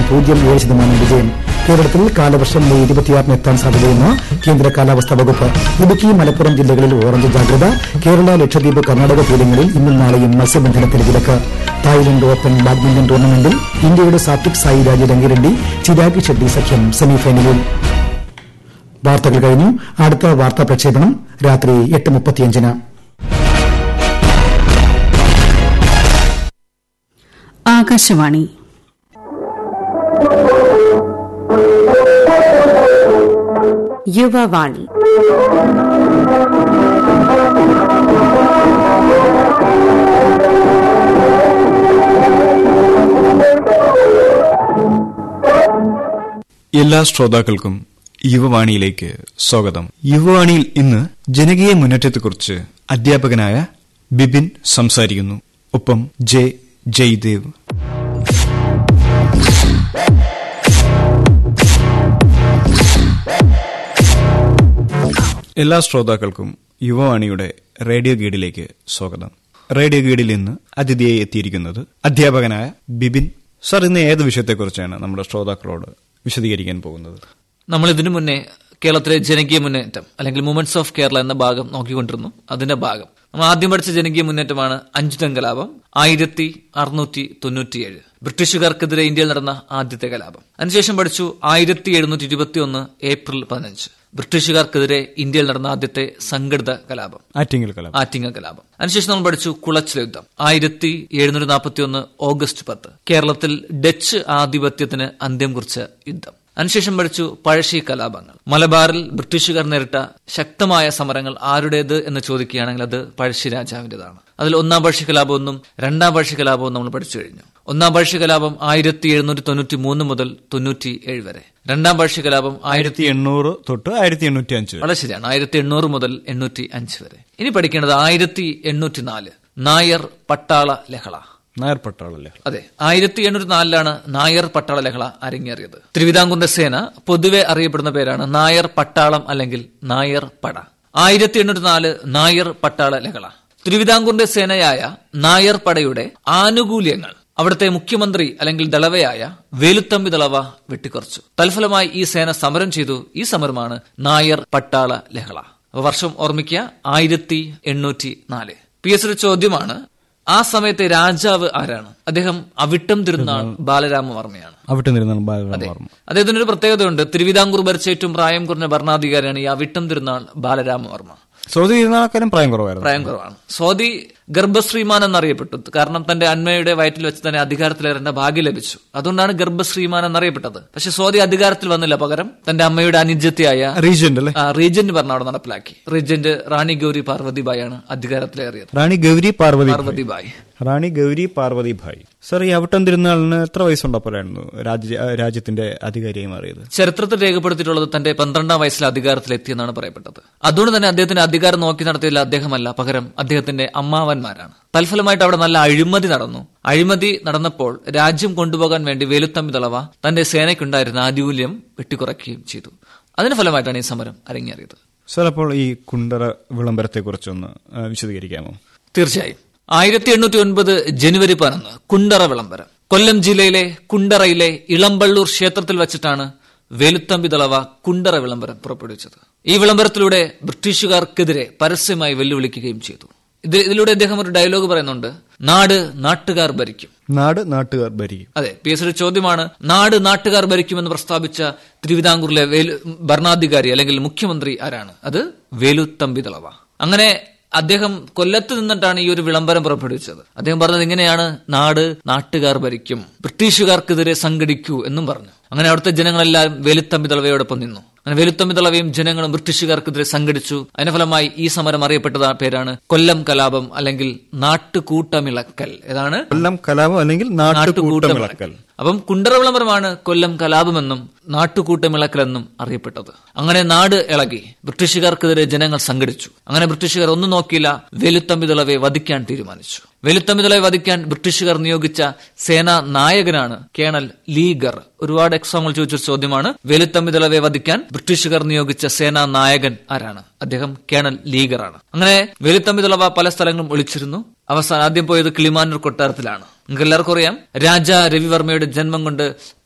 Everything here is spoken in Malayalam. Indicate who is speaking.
Speaker 1: പൂജ്യം ഏഴ് ശതമാനം വിജയം കേരളത്തിൽ കാലവർഷം മെയ് ഇരുപത്തിയാറിന് എത്താൻ സാധ്യതയെന്ന് കേന്ദ്ര കാലാവസ്ഥാ വകുപ്പ് ഇടുക്കി മലപ്പുറം ജില്ലകളിൽ ഓറഞ്ച് ജാഗ്രത കേരള ലക്ഷദ്വീപ് കർണാടക തീരങ്ങളിൽ ഇന്നും നാളെയും മത്സ്യബന്ധനത്തിന് വിലക്ക് തായ്ലൻഡ് ഓപ്പൺ ബാഡ്മിന്റൺ ടൂർണമെന്റിൽ ഇന്ത്യയുടെ സാത്വിക് സായി രാജ രംഗിറെഡ്ഡി ചിരാഗ് ഷെട്ടി സഖ്യം സെമിഫൈനലിൽ വാർത്തകൾ കഴിഞ്ഞു അടുത്ത വാർത്താ പ്രക്ഷേപണം രാത്രി എട്ട് മുപ്പത്തിയഞ്ചിന്
Speaker 2: ആകാശവാണി
Speaker 3: യുവവാണി
Speaker 4: എല്ലാ ശ്രോതാക്കൾക്കും യുവവാണിയിലേക്ക് സ്വാഗതം യുവവാണിയിൽ ഇന്ന് ജനകീയ മുന്നേറ്റത്തെക്കുറിച്ച് അധ്യാപകനായ ബിപിൻ സംസാരിക്കുന്നു ഒപ്പം ജെ ജയ്ദേവ് എല്ലാ ശ്രോതാക്കൾക്കും യുവവാണിയുടെ റേഡിയോ ഗൈഡിലേക്ക് സ്വാഗതം റേഡിയോ ഗൈഡിൽ ഇന്ന് അതിഥിയായി എത്തിയിരിക്കുന്നത് അധ്യാപകനായ ബിപിൻ സർ ഇന്ന് ഏത് വിഷയത്തെക്കുറിച്ചാണ് നമ്മുടെ ശ്രോതാക്കളോട് വിശദീകരിക്കാൻ പോകുന്നത്
Speaker 5: നമ്മൾ ഇതിനു മുന്നേ കേരളത്തിലെ ജനകീയ മുന്നേറ്റം അല്ലെങ്കിൽ മൂവ്മെന്റ്സ് ഓഫ് കേരള എന്ന ഭാഗം നോക്കിക്കൊണ്ടിരുന്നു അതിന്റെ ഭാഗം നമ്മൾ ആദ്യം പഠിച്ച ജനകീയ മുന്നേറ്റമാണ് അഞ്ചുതം കലാപം ആയിരത്തി അറുന്നൂറ്റി തൊണ്ണൂറ്റിയേഴ് ബ്രിട്ടീഷുകാർക്കെതിരെ ഇന്ത്യയിൽ നടന്ന ആദ്യത്തെ കലാപം അതിനുശേഷം പഠിച്ചു ആയിരത്തി എഴുന്നൂറ്റി ഇരുപത്തി ഒന്ന് ഏപ്രിൽ പതിനഞ്ച് ബ്രിട്ടീഷുകാർക്കെതിരെ ഇന്ത്യയിൽ നടന്ന ആദ്യത്തെ സംഘടിത കലാപം
Speaker 4: ആറ്റിങ്ങൽ കലാപം
Speaker 5: ആറ്റിങ്ങ കലാപം അതിനുശേഷം നമ്മൾ പഠിച്ചു കുളച്ചിൽ യുദ്ധം ആയിരത്തി എഴുന്നൂറ്റി നാൽപ്പത്തി ഒന്ന് ഓഗസ്റ്റ് പത്ത് കേരളത്തിൽ ഡച്ച് ആധിപത്യത്തിന് അന്ത്യം കുറിച്ച യുദ്ധം അതിനുശേഷം പഠിച്ചു പഴശ്ശി കലാപങ്ങൾ മലബാറിൽ ബ്രിട്ടീഷുകാർ നേരിട്ട ശക്തമായ സമരങ്ങൾ ആരുടേത് എന്ന് ചോദിക്കുകയാണെങ്കിൽ അത് പഴശ്ശി രാജാവിന്റേതാണ് അതിൽ ഒന്നാം പഴശ്ശി കലാപം ഒന്നും രണ്ടാം പഴശ്ശി കലാപവും നമ്മൾ പഠിച്ചു കഴിഞ്ഞു ഒന്നാം പഴശ്ശി കലാപം ആയിരത്തി എഴുന്നൂറ്റി തൊണ്ണൂറ്റി മൂന്ന് മുതൽ തൊണ്ണൂറ്റി ഏഴ് വരെ രണ്ടാം പഴശ്ശി കലാപം ആയിരത്തി
Speaker 4: ആയിരത്തി എണ്ണൂറ് തൊട്ട് ആയിരത്തി എണ്ണൂറ്റി അഞ്ച്
Speaker 5: വളരെ ശരിയാണ് ആയിരത്തി എണ്ണൂറ് മുതൽ എണ്ണൂറ്റി അഞ്ച് വരെ ഇനി പഠിക്കേണ്ടത് ആയിരത്തി എണ്ണൂറ്റി നാല് നായർ പട്ടാള ലഹള
Speaker 4: നായർ പട്ടാളല്ലേ
Speaker 5: അതെ ആയിരത്തി എണ്ണൂറ്റി നാലിലാണ് നായർ പട്ടാള ലഹള അരങ്ങേറിയത് തിരുവിതാംകൂറിന്റെ സേന പൊതുവെ അറിയപ്പെടുന്ന പേരാണ് നായർ പട്ടാളം അല്ലെങ്കിൽ നായർ പട ആയിരത്തി എണ്ണൂറ്റി നാല് നായർ പട്ടാള ലഹള തിരുവിതാംകൂറിന്റെ സേനയായ നായർ പടയുടെ ആനുകൂല്യങ്ങൾ അവിടുത്തെ മുഖ്യമന്ത്രി അല്ലെങ്കിൽ ദളവയായ വേലുത്തമ്പി ദളവ വെട്ടിക്കുറച്ചു തൽഫലമായി ഈ സേന സമരം ചെയ്തു ഈ സമരമാണ് നായർ പട്ടാള ലഹള അപ്പൊ വർഷം ഓർമ്മിക്കുക ആയിരത്തി എണ്ണൂറ്റി നാല് പി എസ് ഒരു ചോദ്യമാണ് ആ സമയത്തെ രാജാവ് ആരാണ് അദ്ദേഹം അവിട്ടം തിരുനാൾ ബാലരാമവർമ്മയാണ്
Speaker 4: അവിടെ നിന്നിരുന്നാണ് ബാലരാമവർമ്മ
Speaker 5: അദ്ദേഹത്തിന് ഒരു പ്രത്യേകതയുണ്ട് തിരുവിതാംകൂർ ഭരിച്ച ഏറ്റവും പ്രായം കുറഞ്ഞ ഭരണാധികാരിയാണ് ഈ അവിട്ടം തിരുനാൾ ബാലരാമവർമ്മ
Speaker 4: സൗദി ഇരുന്നാൾക്കാരും പ്രായം കുറവായിരുന്നു
Speaker 5: പ്രായം കുറവാണ് സ്വാതി ഗർഭശ്രീമാൻ എന്നറിയപ്പെട്ടു കാരണം തന്റെ അന്മയുടെ വയറ്റിൽ വെച്ച് തന്നെ അധികാരത്തിലേറേണ്ട ഭാഗ്യം ലഭിച്ചു അതുകൊണ്ടാണ് ഗർഭശ്രീമാൻ എന്നറിയപ്പെട്ടത് പക്ഷെ സ്വാതി അധികാരത്തിൽ വന്നില്ല പകരം തന്റെ അമ്മയുടെ അനുജത്തിയായ
Speaker 4: റീജന്റ് അല്ലേ
Speaker 5: ആ, റീജന്റ് ഭരണം അവിടെ നടപ്പിലാക്കി റീജന്റ് റാണി ഗൗരി പാർവതിബായാണ് അധികാരത്തിലേറിയത്
Speaker 4: റാണി ഗൗരി പാർവതി
Speaker 5: പാർവതിബായി
Speaker 4: റാണി ഗൗരി പാർവതി ഭായ് സർ ഈ അവിട്ടം തിരുനാളിന് എത്ര വയസ്സുണ്ടപ്പോഴായിരുന്നു രാജ്യ രാജ്യത്തിന്റെ അധികാരിയായി മാറിയത്
Speaker 5: ചരിത്രത്തിൽ രേഖപ്പെടുത്തിയിട്ടുള്ളത് തന്റെ പന്ത്രണ്ടാം വയസ്സിൽ അധികാരത്തിലെത്തിയെന്നാണ് പറയപ്പെട്ടത് അതുകൊണ്ട് തന്നെ അദ്ദേഹത്തിന്റെ അധികാരം നോക്കി നടത്തിയില്ല അദ്ദേഹമല്ല പകരം അദ്ദേഹത്തിന്റെ അമ്മാവന്മാരാണ് തൽഫലമായിട്ട് അവിടെ നല്ല അഴിമതി നടന്നു അഴിമതി നടന്നപ്പോൾ രാജ്യം കൊണ്ടുപോകാൻ വേണ്ടി വേലുത്തമ്പി തളവ തന്റെ സേനയ്ക്കുണ്ടായിരുന്ന ആനുകൂല്യം വെട്ടിക്കുറയ്ക്കുകയും ചെയ്തു അതിന് ഫലമായിട്ടാണ് ഈ സമരം അരങ്ങേറിയത്
Speaker 4: സർ അപ്പോൾ ഈ കുണ്ടറ വിളംബരത്തെ കുറിച്ചൊന്ന് വിശദീകരിക്കാമോ
Speaker 5: തീർച്ചയായും ആയിരത്തി എണ്ണൂറ്റി ഒൻപത് ജനുവരി പതിനൊന്ന് കുണ്ടറ വിളംബരം കൊല്ലം ജില്ലയിലെ കുണ്ടറയിലെ ഇളമ്പള്ളൂർ ക്ഷേത്രത്തിൽ വച്ചിട്ടാണ് വേലുത്തമ്പി ദളവ കുണ്ടറ വിളംബരം പുറപ്പെടുവിച്ചത് ഈ വിളംബരത്തിലൂടെ ബ്രിട്ടീഷുകാർക്കെതിരെ പരസ്യമായി വെല്ലുവിളിക്കുകയും ചെയ്തു ഇത് ഇതിലൂടെ അദ്ദേഹം ഒരു ഡയലോഗ് പറയുന്നുണ്ട് നാട് നാട്ടുകാർ ഭരിക്കും
Speaker 4: നാട് നാട്ടുകാർ ഭരിക്കും
Speaker 5: അതെ പി എസ് ഒരു ചോദ്യമാണ് നാട് നാട്ടുകാർ ഭരിക്കുമെന്ന് പ്രസ്താവിച്ച തിരുവിതാംകൂറിലെ വേലു ഭരണാധികാരി അല്ലെങ്കിൽ മുഖ്യമന്ത്രി ആരാണ് അത് വേലുത്തമ്പി ദളവ അങ്ങനെ അദ്ദേഹം കൊല്ലത്ത് നിന്നിട്ടാണ് ഈ ഒരു വിളംബരം പുറപ്പെടുവിച്ചത് അദ്ദേഹം പറഞ്ഞത് ഇങ്ങനെയാണ് നാട് നാട്ടുകാർ ഭരിക്കും ബ്രിട്ടീഷുകാർക്കെതിരെ സംഘടിക്കൂ എന്നും പറഞ്ഞു അങ്ങനെ അവിടുത്തെ ജനങ്ങളെല്ലാം വേലുത്തമ്പി ദളവയോടൊപ്പം നിന്നു അങ്ങനെ വേലുത്തമ്പി ദളവയും ജനങ്ങളും ബ്രിട്ടീഷുകാർക്കെതിരെ സംഘടിച്ചു അതിന്റെ ഫലമായി ഈ സമരം അറിയപ്പെട്ടത് ആ പേരാണ് കൊല്ലം കലാപം അല്ലെങ്കിൽ നാട്ടുകൂട്ടമിളക്കൽ ഏതാണ്
Speaker 4: കൊല്ലം കലാപം അല്ലെങ്കിൽ നാട്ടുകൂട്ടമിളക്കൽ
Speaker 5: അപ്പം കുണ്ടറ വിളംബരമാണ് കൊല്ലം കലാപമെന്നും നാട്ടുകൂട്ടമിളക്കലെന്നും അറിയപ്പെട്ടത് അങ്ങനെ നാട് ഇളകി ബ്രിട്ടീഷുകാർക്കെതിരെ ജനങ്ങൾ സംഘടിച്ചു അങ്ങനെ ബ്രിട്ടീഷുകാർ ഒന്നും നോക്കിയില്ല വേലുത്തമ്പി ദളവയെ വധിക്കാൻ തീരുമാനിച്ചു വേലുത്തമ്പി ദളവയെ വധിക്കാൻ ബ്രിട്ടീഷുകാർ നിയോഗിച്ച സേനാ നായകനാണ് കേണൽ ലീഗർ ഒരുപാട് എക്സാമ്പിൾ ചോദിച്ചൊരു ചോദ്യമാണ് വേലുത്തമ്പി ദളവയെ വധിക്കാൻ ബ്രിട്ടീഷുകാർ നിയോഗിച്ച സേനാ നായകൻ ആരാണ് അദ്ദേഹം കേണൽ ലീഗറാണ് അങ്ങനെ വേലുത്തമ്പി ദളവ പല സ്ഥലങ്ങളും ഒളിച്ചിരുന്നു അവസാനം ആദ്യം പോയത് കിളിമാനൂർ കൊട്ടാരത്തിലാണ് നിങ്ങൾക്ക് എല്ലാവർക്കും അറിയാം രാജ രവിവർമ്മയുടെ ജന്മം കൊണ്ട്